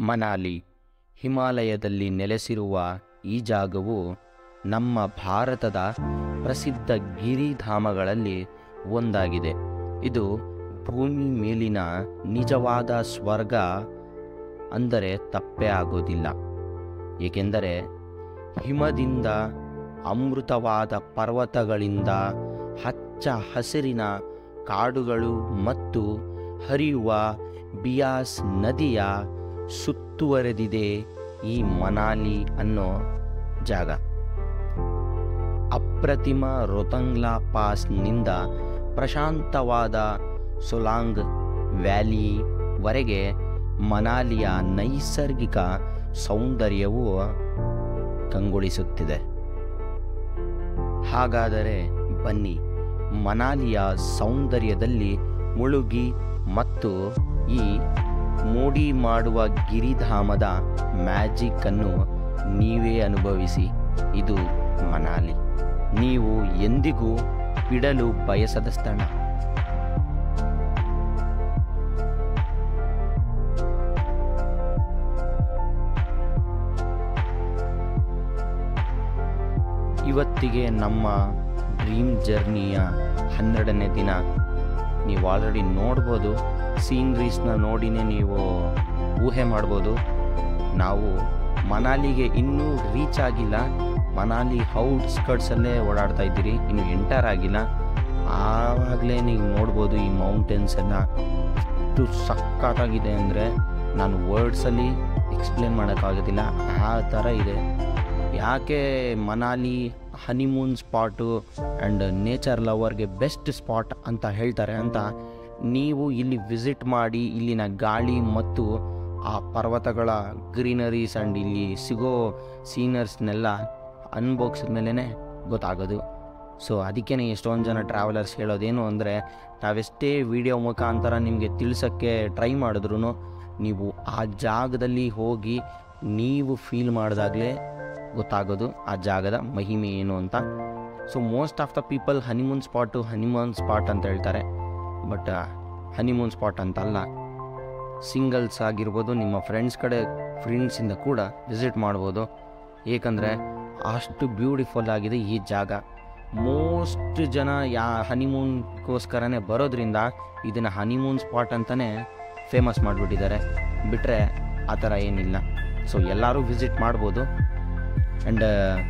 ಮನಾಲಿ ಹಿಮಾಲಯದಲ್ಲಿ ನೆಲೆಸಿರುವ ಈ ಜಾಗವು ನಮ್ಮ ಭಾರತದ ಪ್ರಸಿದ್ಧ ಗಿರಿಧಾಮಗಳಲ್ಲಿ ಒಂದಾಗಿದೆ ಇದು ಭೂಮಿ ಮೇಲಿನ ನಿಜವಾದ ಸ್ವರ್ಗ ಅಂದರೆ ತಪ್ಪೇ ಆಗೋದಿಲ್ಲ ಏಕೆಂದರೆ ಹಿಮದಿಂದ ಅಮೃತವಾದ ಪರ್ವತಗಳಿಂದ ಹಚ್ಚ ಹಸಿರಿನ ಕಾಡುಗಳು ಮತ್ತು ಹರಿಯುವ ಬಿಯಾಸ್ ನದಿಯ ಸುತ್ತುವರೆದಿದೆ ಈ ಮನಾಲಿ ಅನ್ನೋ ಜಾಗ ಅಪ್ರತಿಮ ರೊತಂಗ್ಲಾ ಪಾಸ್ನಿಂದ ಪ್ರಶಾಂತವಾದ ಸೊಲಾಂಗ್ ವ್ಯಾಲಿವರೆಗೆ ಮನಾಲಿಯ ನೈಸರ್ಗಿಕ ಸೌಂದರ್ಯವು ಕಂಗೊಳಿಸುತ್ತಿದೆ ಹಾಗಾದರೆ ಬನ್ನಿ ಮನಾಲಿಯ ಸೌಂದರ್ಯದಲ್ಲಿ ಮುಳುಗಿ ಮತ್ತು ಈ ಮೋಡಿ ಮಾಡುವ ಗಿರಿಧಾಮದ ಮ್ಯಾಜಿಕ್ ಅನ್ನು ನೀವೇ ಅನುಭವಿಸಿ ಇದು ಮನಾಲಿ ನೀವು ಎಂದಿಗೂ ಬಿಡಲು ಬಯಸದ ಸ್ಥಳ ಇವತ್ತಿಗೆ ನಮ್ಮ ಡ್ರೀಮ್ ಜರ್ನಿಯ ಹನ್ನೆರಡನೇ ದಿನ ನೀವು ಆಲ್ರೆಡಿ ನೋಡ್ಬೋದು ಸೀನ್ರೀಸ್ನ ನೋಡಿನೇ ನೀವು ಊಹೆ ಮಾಡ್ಬೋದು ನಾವು ಮನಾಲಿಗೆ ಇನ್ನೂ ರೀಚ್ ಆಗಿಲ್ಲ ಮನಾಲಿ ಔಟ್ಸ್ಕರ್ಟ್ಸಲ್ಲೇ ಓಡಾಡ್ತಾ ಇದ್ದೀರಿ ಇನ್ನು ಎಂಟರ್ ಆಗಿಲ್ಲ ಆವಾಗಲೇ ನೀವು ನೋಡ್ಬೋದು ಈ ಮೌಂಟೇನ್ಸ್ ಎಲ್ಲ ಎಷ್ಟು ಸಖತ್ತಾಗಿದೆ ಅಂದರೆ ನಾನು ವರ್ಡ್ಸಲ್ಲಿ ಎಕ್ಸ್ಪ್ಲೇನ್ ಮಾಡೋಕ್ಕಾಗೋದಿಲ್ಲ ಆ ಥರ ಇದೆ ಯಾಕೆ Manali honeymoon spot and nature ಲವರ್ಗೆ ಬೆಸ್ಟ್ ಸ್ಪಾಟ್ ಅಂತ ಹೇಳ್ತಾರೆ ಅಂತ ನೀವು ಇಲ್ಲಿ ವಿಸಿಟ್ ಮಾಡಿ ಇಲ್ಲಿನ ಗಾಳಿ ಮತ್ತು ಆ ಪರ್ವತಗಳ ಗ್ರೀನರೀಸ್ ಆ್ಯಂಡ್ ಇಲ್ಲಿ ಸಿಗೋ ಸೀನರ್ಸ್ನೆಲ್ಲ ಅನ್ಭೋಗಿಸಿದ ಮೇಲೇ ಗೊತ್ತಾಗೋದು ಸೊ ಅದಕ್ಕೇ ಎಷ್ಟೊಂದು ಜನ ಟ್ರಾವೆಲರ್ಸ್ ಹೇಳೋದೇನು ಅಂದರೆ ನಾವೆಷ್ಟೇ ವಿಡಿಯೋ ಮುಖಾಂತರ ನಿಮಗೆ ತಿಳಿಸೋಕ್ಕೆ ಟ್ರೈ ಮಾಡಿದ್ರು ನೀವು ಆ ಜಾಗದಲ್ಲಿ ಹೋಗಿ ನೀವು ಫೀಲ್ ಮಾಡಿದಾಗಲೇ ಗೊತ್ತಾಗೋದು ಆ ಜಾಗದ ಮಹಿಮೆ ಏನು ಅಂತ so most of the people honeymoon spot honeymoon spot ಅಂತ ಹೇಳ್ತಾರೆ ಬಟ್ ಹನಿಮೂನ್ ಸ್ಪಾಟ್ ಅಂತಲ್ಲ ಸಿಂಗಲ್ಸ್ ಆಗಿರ್ಬೋದು ನಿಮ್ಮ ಫ್ರೆಂಡ್ಸ್ ಕಡೆ ಫ್ರೆಂಡ್ಸಿಂದ ಕೂಡ ವಿಸಿಟ್ ಮಾಡ್ಬೋದು ಏಕೆಂದರೆ ಅಷ್ಟು ಬ್ಯೂಟಿಫುಲ್ ಆಗಿದೆ ಈ ಜಾಗ ಮೋಸ್ಟ್ ಜನ ಯಾ ಹನಿಮೂನ್ಗೋಸ್ಕರನೇ ಬರೋದ್ರಿಂದ ಇದನ್ನು ಹನಿಮೂನ್ ಸ್ಪಾಟ್ ಅಂತಲೇ ಫೇಮಸ್ ಮಾಡಿಬಿಟ್ಟಿದ್ದಾರೆ ಬಿಟ್ಟರೆ ಆ ಥರ ಏನಿಲ್ಲ ಸೊ ಎಲ್ಲರೂ ವಿಸಿಟ್ ಮಾಡ್ಬೋದು ಆ್ಯಂಡ್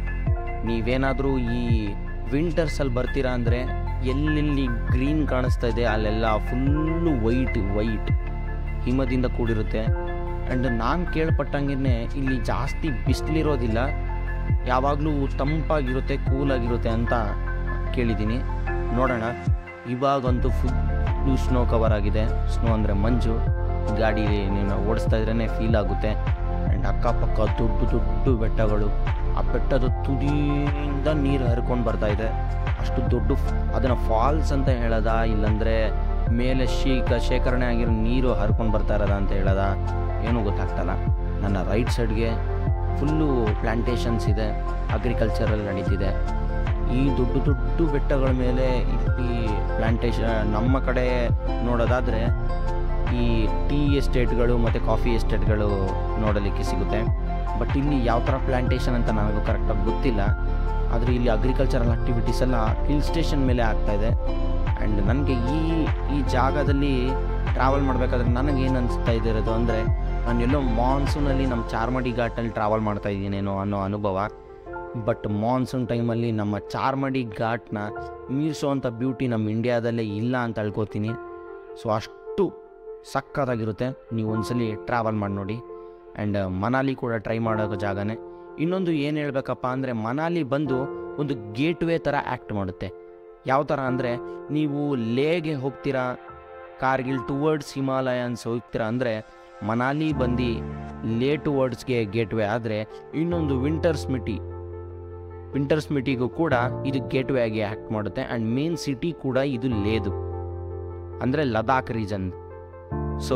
ನೀವೇನಾದರೂ ಈ ವಿಂಟರ್ಸಲ್ಲಿ ಬರ್ತೀರಾ ಅಂದರೆ ಎಲ್ಲೆಲ್ಲಿ ಗ್ರೀನ್ ಕಾಣಿಸ್ತಾ ಇದೆ ಅಲ್ಲೆಲ್ಲ ಫುಲ್ಲು ವೈಟ್ ವೈಟ್ ಹಿಮದಿಂದ ಕೂಡಿರುತ್ತೆ ಆ್ಯಂಡ್ ನಾನು ಕೇಳ್ಪಟ್ಟಂಗೆ ಇಲ್ಲಿ ಜಾಸ್ತಿ ಬಿಸಿಲಿರೋದಿಲ್ಲ ಯಾವಾಗಲೂ ತಂಪಾಗಿರುತ್ತೆ ಕೂಲಾಗಿರುತ್ತೆ ಅಂತ ಕೇಳಿದ್ದೀನಿ ನೋಡೋಣ ಇವಾಗಂತೂ ಫುಲ್ಲು ಸ್ನೋ ಕವರ್ ಆಗಿದೆ ಸ್ನೋ ಅಂದರೆ ಮಂಜು ಗಾಡಿ ನೀನು ಓಡಿಸ್ತಾ ಇದ್ರೇ ಫೀಲ್ ಆಗುತ್ತೆ ಆ್ಯಂಡ್ ಅಕ್ಕಪಕ್ಕ ದೊಡ್ಡ ದೊಡ್ಡ ಬೆಟ್ಟಗಳು ಆ ಬೆಟ್ಟದ ತುದಿಯಿಂದ ನೀರು ಹರ್ಕೊಂಡು ಬರ್ತಾ ಇದೆ ಅಷ್ಟು ದೊಡ್ಡ ಅದನ್ನು ಫಾಲ್ಸ್ ಅಂತ ಹೇಳೋದ ಇಲ್ಲಾಂದರೆ ಮೇಲೆ ಶೀಕ ಶೇಖರಣೆ ಆಗಿರೋ ನೀರು ಹರ್ಕೊಂಡು ಬರ್ತಾ ಇರೋದ ಅಂತ ಹೇಳೋದ ಏನೂ ಗೊತ್ತಾಗ್ತಲ್ಲ ನನ್ನ ರೈಟ್ ಸೈಡ್ಗೆ ಫುಲ್ಲು ಪ್ಲ್ಯಾಂಟೇಷನ್ಸ್ ಇದೆ ಅಗ್ರಿಕಲ್ಚರಲ್ಲಿ ನಡೀತಿದೆ ಈ ದೊಡ್ಡ ದೊಡ್ಡ ಬೆಟ್ಟಗಳ ಮೇಲೆ ಇಲ್ಲಿ ಪ್ಲ್ಯಾಂಟೇಷನ್ ನಮ್ಮ ಕಡೆ ನೋಡೋದಾದರೆ ಈ ಟೀ ಎಸ್ಟೇಟ್ಗಳು ಮತ್ತು ಕಾಫಿ ಎಸ್ಟೇಟ್ಗಳು ನೋಡಲಿಕ್ಕೆ ಸಿಗುತ್ತೆ ಬಟ್ ಇಲ್ಲಿ ಯಾವ ಥರ ಪ್ಲ್ಯಾಂಟೇಷನ್ ಅಂತ ನನಗೂ ಕರೆಕ್ಟಾಗಿ ಗೊತ್ತಿಲ್ಲ ಆದರೆ ಇಲ್ಲಿ ಅಗ್ರಿಕಲ್ಚರಲ್ ಆಕ್ಟಿವಿಟೀಸ್ ಎಲ್ಲ ಹಿಲ್ ಸ್ಟೇಷನ್ ಮೇಲೆ ಆಗ್ತಾಯಿದೆ ಆ್ಯಂಡ್ ನನಗೆ ಈ ಈ ಜಾಗದಲ್ಲಿ ಟ್ರಾವೆಲ್ ಮಾಡಬೇಕಾದ್ರೆ ನನಗೆ ಏನು ಅನಿಸ್ತಾ ಇದ್ದಿರೋದು ಅಂದರೆ ನಾನು ಎಲ್ಲೋ ಮಾನ್ಸೂನಲ್ಲಿ ನಮ್ಮ ಚಾರ್ಮಡಿ ಘಾಟಲ್ಲಿ ಟ್ರಾವೆಲ್ ಮಾಡ್ತಾ ಇದ್ದೀನೇನೋ ಅನ್ನೋ ಅನುಭವ ಬಟ್ ಮಾನ್ಸೂನ್ ಟೈಮಲ್ಲಿ ನಮ್ಮ ಚಾರ್ಮಡಿ ಘಾಟ್ನ ಮೀರಿಸೋವಂಥ ಬ್ಯೂಟಿ ನಮ್ಮ ಇಂಡಿಯಾದಲ್ಲೇ ಇಲ್ಲ ಅಂತ ಅಳ್ಕೋತೀನಿ ಸೊ ಅಷ್ಟು ಸಕ್ಕತ್ತಾಗಿರುತ್ತೆ ನೀವು ಒಂದ್ಸಲಿ ಟ್ರಾವೆಲ್ ಮಾಡಿ ನೋಡಿ ಆ್ಯಂಡ್ ಮನಾಲಿ ಕೂಡ ಟ್ರೈ ಮಾಡೋ ಜಾಗನೇ ಇನ್ನೊಂದು ಏನು ಹೇಳಬೇಕಪ್ಪ ಅಂದರೆ ಮನಾಲಿ ಬಂದು ಒಂದು ಗೇಟ್ವೇ ಥರ ಆ್ಯಕ್ಟ್ ಮಾಡುತ್ತೆ ಯಾವ ಥರ ಅಂದರೆ ನೀವು ಲೇಗೆ ಹೋಗ್ತೀರಾ ಕಾರ್ಗಿಲ್ ಟುವರ್ಡ್ಸ್ ಹಿಮಾಲಯನ್ಸ್ ಹೋಗ್ತೀರಾ ಅಂದರೆ ಮನಾಲಿ ಬಂದು ಲೇ ಟುವರ್ಡ್ಸ್ಗೆ ಗೇಟ್ವೇ ಆದರೆ ಇನ್ನೊಂದು ವಿಂಟರ್ಸ್ ಮಿಟಿ ವಿಂಟರ್ಸ್ ಮಿಟಿಗೂ ಕೂಡ ಇದು ಗೇಟ್ವೇ ಆಗಿ ಆ್ಯಕ್ಟ್ ಮಾಡುತ್ತೆ ಆ್ಯಂಡ್ ಮೇನ್ ಸಿಟಿ ಕೂಡ ಇದು ಲೇದು ಅಂದರೆ ಲದಾಖ್ ರೀಜನ್ ಸೊ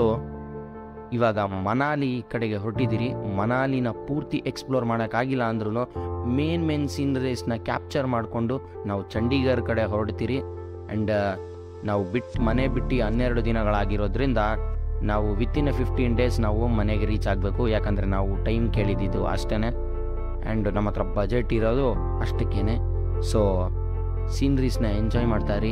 ಇವಾಗ ಮನಾಲಿ ಕಡೆಗೆ ಹೊರಟಿದ್ದೀರಿ ಮನಾಲಿನ ಪೂರ್ತಿ ಎಕ್ಸ್ಪ್ಲೋರ್ ಮಾಡೋಕ್ಕಾಗಿಲ್ಲ ಅಂದ್ರೂ ಮೇನ್ ಮೇನ್ ಸೀನರೀಸ್ನ ಕ್ಯಾಪ್ಚರ್ ಮಾಡಿಕೊಂಡು ನಾವು ಚಂಡೀಗಢ ಕಡೆ ಹೊರಡ್ತೀರಿ ಆ್ಯಂಡ್ ನಾವು ಬಿಟ್ಟು ಮನೆ ಬಿಟ್ಟು ಹನ್ನೆರಡು ದಿನಗಳಾಗಿರೋದ್ರಿಂದ ನಾವು ವಿತಿನ್ ಎ ಫಿಫ್ಟೀನ್ ಡೇಸ್ ನಾವು ಮನೆಗೆ ರೀಚ್ ಆಗಬೇಕು ಯಾಕಂದರೆ ನಾವು ಟೈಮ್ ಕೇಳಿದ್ದು ಅಷ್ಟೇ ಆ್ಯಂಡ್ ನಮ್ಮ ಹತ್ರ ಬಜೆಟ್ ಇರೋದು ಅಷ್ಟಕ್ಕೇ ಸೊ ಸೀನ್ರೀಸ್ನ ಎಂಜಾಯ್ ಮಾಡ್ತಾರಿ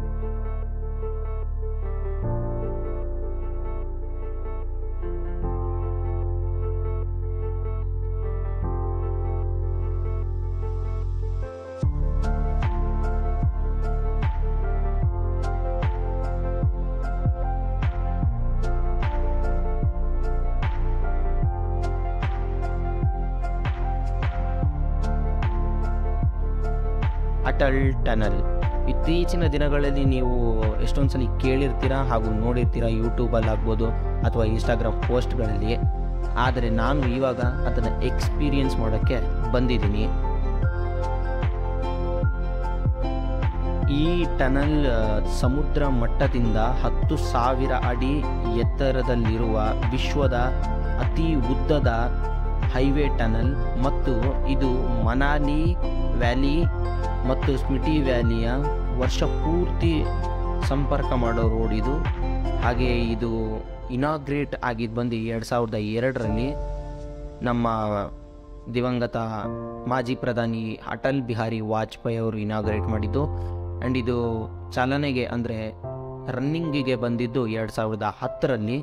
ಅಟಲ್ ಟನಲ್ ಇತ್ತೀಚಿನ ದಿನಗಳಲ್ಲಿ ನೀವು ಎಷ್ಟೊಂದು ಸಲ ಕೇಳಿರ್ತೀರಾ ಹಾಗೂ ನೋಡಿರ್ತೀರಾ ಯೂಟ್ಯೂಬಲ್ಲಿ ಆಗ್ಬೋದು ಅಥವಾ ಇನ್ಸ್ಟಾಗ್ರಾಮ್ ಪೋಸ್ಟ್ಗಳಲ್ಲಿ ಆದರೆ ನಾನು ಇವಾಗ ಅದನ್ನು ಎಕ್ಸ್ಪೀರಿಯನ್ಸ್ ಮಾಡೋಕ್ಕೆ ಬಂದಿದ್ದೀನಿ ಈ ಟನಲ್ ಆ, ಸಮುದ್ರ ಮಟ್ಟದಿಂದ ಹತ್ತು ಸಾವಿರ ಅಡಿ ಎತ್ತರದಲ್ಲಿರುವ ವಿಶ್ವದ ಅತಿ ಉದ್ದದ ಹೈವೇ ಟನಲ್ ಮತ್ತು ಇದು ಮನಾಲಿ ವ್ಯಾಲಿ ಮತ್ತು ಸ್ಮಿಟಿ ವ್ಯಾಲಿಯ ವರ್ಷ ಪೂರ್ತಿ ಸಂಪರ್ಕ ಮಾಡೋ ರೋಡ್ ಇದು ಹಾಗೆ ಇದು ಇನಾಗ್ರೇಟ್ ಆಗಿದ್ದು ಬಂದು ಎರಡು ಸಾವಿರದ ಎರಡರಲ್ಲಿ ನಮ್ಮ ದಿವಂಗತ ಮಾಜಿ ಪ್ರಧಾನಿ ಅಟಲ್ ಬಿಹಾರಿ ವಾಜಪೇಯಿ ಅವರು ಇನಾಗ್ರೇಟ್ ಮಾಡಿದ್ದು ಆ್ಯಂಡ್ ಇದು ಚಾಲನೆಗೆ ಅಂದರೆ ರನ್ನಿಂಗಿಗೆ ಬಂದಿದ್ದು ಎರಡು ಸಾವಿರದ ಹತ್ತರಲ್ಲಿ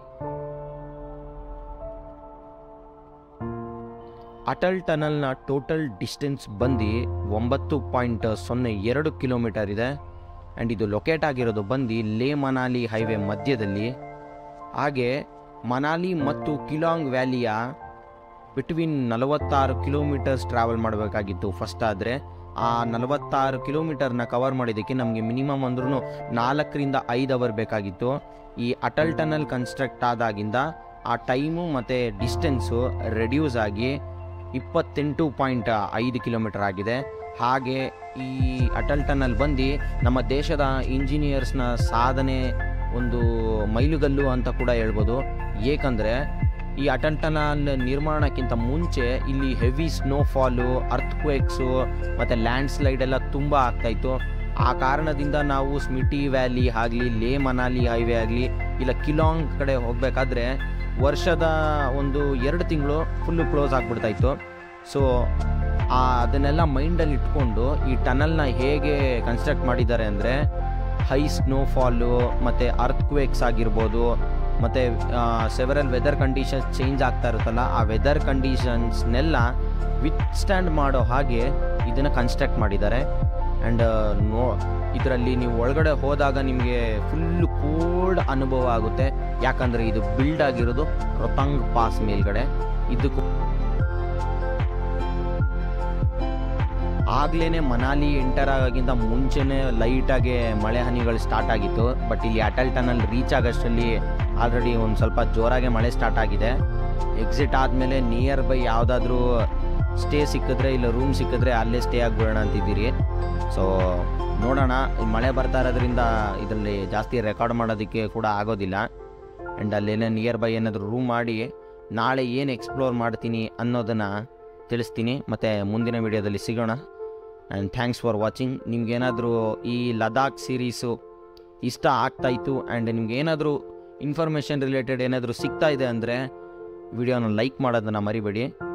ಅಟಲ್ ಟನಲ್ನ ಟೋಟಲ್ ಡಿಸ್ಟೆನ್ಸ್ ಬಂದು ಒಂಬತ್ತು ಪಾಯಿಂಟ್ ಸೊನ್ನೆ ಎರಡು ಕಿಲೋಮೀಟರ್ ಇದೆ ಆ್ಯಂಡ್ ಇದು ಲೊಕೇಟ್ ಆಗಿರೋದು ಬಂದು ಲೇ ಮನಾಲಿ ಹೈವೇ ಮಧ್ಯದಲ್ಲಿ ಹಾಗೆ ಮನಾಲಿ ಮತ್ತು ಕಿಲಾಂಗ್ ವ್ಯಾಲಿಯ ಬಿಟ್ವೀನ್ ನಲವತ್ತಾರು ಕಿಲೋಮೀಟರ್ಸ್ ಟ್ರಾವೆಲ್ ಮಾಡಬೇಕಾಗಿತ್ತು ಫಸ್ಟ್ ಆದರೆ ಆ ನಲವತ್ತಾರು ಕಿಲೋಮೀಟರ್ನ ಕವರ್ ಮಾಡಿದ್ದಕ್ಕೆ ನಮಗೆ ಮಿನಿಮಮ್ ಅಂದ್ರೂ ನಾಲ್ಕರಿಂದ ಐದು ಅವರ್ ಬೇಕಾಗಿತ್ತು ಈ ಅಟಲ್ ಟನಲ್ ಕನ್ಸ್ಟ್ರಕ್ಟ್ ಆದಾಗಿಂದ ಆ ಟೈಮು ಮತ್ತು ಡಿಸ್ಟೆನ್ಸು ರೆಡ್ಯೂಸ್ ಆಗಿ ಇಪ್ಪತ್ತೆಂಟು ಪಾಯಿಂಟ್ ಐದು ಕಿಲೋಮೀಟರ್ ಆಗಿದೆ ಹಾಗೆ ಈ ಅಟಲ್ ಟನಲ್ ಬಂದು ನಮ್ಮ ದೇಶದ ಇಂಜಿನಿಯರ್ಸ್ನ ಸಾಧನೆ ಒಂದು ಮೈಲುಗಲ್ಲು ಅಂತ ಕೂಡ ಹೇಳ್ಬೋದು ಏಕೆಂದರೆ ಈ ಅಟಲ್ ಟನಲ್ ನಿರ್ಮಾಣಕ್ಕಿಂತ ಮುಂಚೆ ಇಲ್ಲಿ ಹೆವಿ ಸ್ನೋಫಾಲು ಅರ್ಥಕ್ವೇಕ್ಸು ಮತ್ತು ಲ್ಯಾಂಡ್ ಸ್ಲೈಡ್ ಎಲ್ಲ ತುಂಬ ಆಗ್ತಾಯಿತ್ತು ಆ ಕಾರಣದಿಂದ ನಾವು ಸ್ಮಿಟಿ ವ್ಯಾಲಿ ಆಗಲಿ ಲೇ ಮನಾಲಿ ಹೈವೇ ಆಗಲಿ ಇಲ್ಲ ಕಿಲಾಂಗ್ ಕಡೆ ಹೋಗಬೇಕಾದ್ರೆ ವರ್ಷದ ಒಂದು ಎರಡು ತಿಂಗಳು ಫುಲ್ಲು ಕ್ಲೋಸ್ ಆಗಿಬಿಡ್ತಾಯಿತ್ತು ಸೊ ಆ ಅದನ್ನೆಲ್ಲ ಮೈಂಡಲ್ಲಿ ಇಟ್ಕೊಂಡು ಈ ಟನಲ್ನ ಹೇಗೆ ಕನ್ಸ್ಟ್ರಕ್ಟ್ ಮಾಡಿದ್ದಾರೆ ಅಂದರೆ ಹೈ ಸ್ನೋಫಾಲು ಮತ್ತು ಅರ್ಥಕ್ವೇಕ್ಸ್ ಆಗಿರ್ಬೋದು ಮತ್ತು ಸೆವೆರಲ್ ವೆದರ್ ಕಂಡೀಷನ್ಸ್ ಚೇಂಜ್ ಆಗ್ತಾ ಇರುತ್ತಲ್ಲ ಆ ವೆದರ್ ಕಂಡೀಷನ್ಸ್ನೆಲ್ಲ ವಿತ್ ಸ್ಟ್ಯಾಂಡ್ ಮಾಡೋ ಹಾಗೆ ಇದನ್ನು ಕನ್ಸ್ಟ್ರಕ್ಟ್ ಮಾಡಿದ್ದಾರೆ ಆ್ಯಂಡ್ ನೋ ಇದರಲ್ಲಿ ನೀವು ಒಳಗಡೆ ಹೋದಾಗ ನಿಮಗೆ ಫುಲ್ ಕೋಲ್ಡ್ ಅನುಭವ ಆಗುತ್ತೆ ಯಾಕಂದರೆ ಇದು ಬಿಲ್ಡ್ ಆಗಿರೋದು ರೊತಾಂಗ್ ಪಾಸ್ ಮೇಲ್ಗಡೆ ಇದಕ್ಕೂ ಆಗ್ಲೇ ಮನಾಲಿ ಎಂಟರ್ ಆಗೋಕ್ಕಿಂತ ಮುಂಚೆನೇ ಲೈಟಾಗಿ ಮಳೆ ಹನಿಗಳು ಸ್ಟಾರ್ಟ್ ಆಗಿತ್ತು ಬಟ್ ಇಲ್ಲಿ ಅಟಲ್ ಟನಲ್ ರೀಚ್ ಆಗೋಷ್ಟರಲ್ಲಿ ಆಲ್ರೆಡಿ ಒಂದು ಸ್ವಲ್ಪ ಜೋರಾಗಿ ಮಳೆ ಸ್ಟಾರ್ಟ್ ಆಗಿದೆ ಎಕ್ಸಿಟ್ ಆದಮೇಲೆ ನಿಯರ್ ಬೈ ಯಾವುದಾದ್ರೂ ಸ್ಟೇ ಸಿಕ್ಕಿದ್ರೆ ಇಲ್ಲ ರೂಮ್ ಸಿಕ್ಕಿದ್ರೆ ಅಲ್ಲೇ ಸ್ಟೇ ಆಗಿಬಿಡೋಣ ಅಂತಿದ್ದೀರಿ ಸೊ ನೋಡೋಣ ಈ ಮಳೆ ಬರ್ತಾ ಇರೋದ್ರಿಂದ ಇದರಲ್ಲಿ ಜಾಸ್ತಿ ರೆಕಾರ್ಡ್ ಮಾಡೋದಕ್ಕೆ ಕೂಡ ಆಗೋದಿಲ್ಲ ಆ್ಯಂಡ್ ಅಲ್ಲೇನೇ ನಿಯರ್ ಬೈ ಏನಾದರೂ ರೂಮ್ ಮಾಡಿ ನಾಳೆ ಏನು ಎಕ್ಸ್ಪ್ಲೋರ್ ಮಾಡ್ತೀನಿ ಅನ್ನೋದನ್ನು ತಿಳಿಸ್ತೀನಿ ಮತ್ತು ಮುಂದಿನ ವಿಡಿಯೋದಲ್ಲಿ ಸಿಗೋಣ ಆ್ಯಂಡ್ ಥ್ಯಾಂಕ್ಸ್ ಫಾರ್ ವಾಚಿಂಗ್ ನಿಮ್ಗೇನಾದರೂ ಈ ಲದಾಖ್ ಸೀರೀಸು ಇಷ್ಟ ಆಗ್ತಾಯಿತ್ತು ಆ್ಯಂಡ್ ನಿಮ್ಗೆ ಏನಾದರೂ ಇನ್ಫಾರ್ಮೇಷನ್ ರಿಲೇಟೆಡ್ ಏನಾದರೂ ಸಿಗ್ತಾ ಇದೆ ಅಂದರೆ ವಿಡಿಯೋನ ಲೈಕ್ ಮಾಡೋದನ್ನು ಮರಿಬೇಡಿ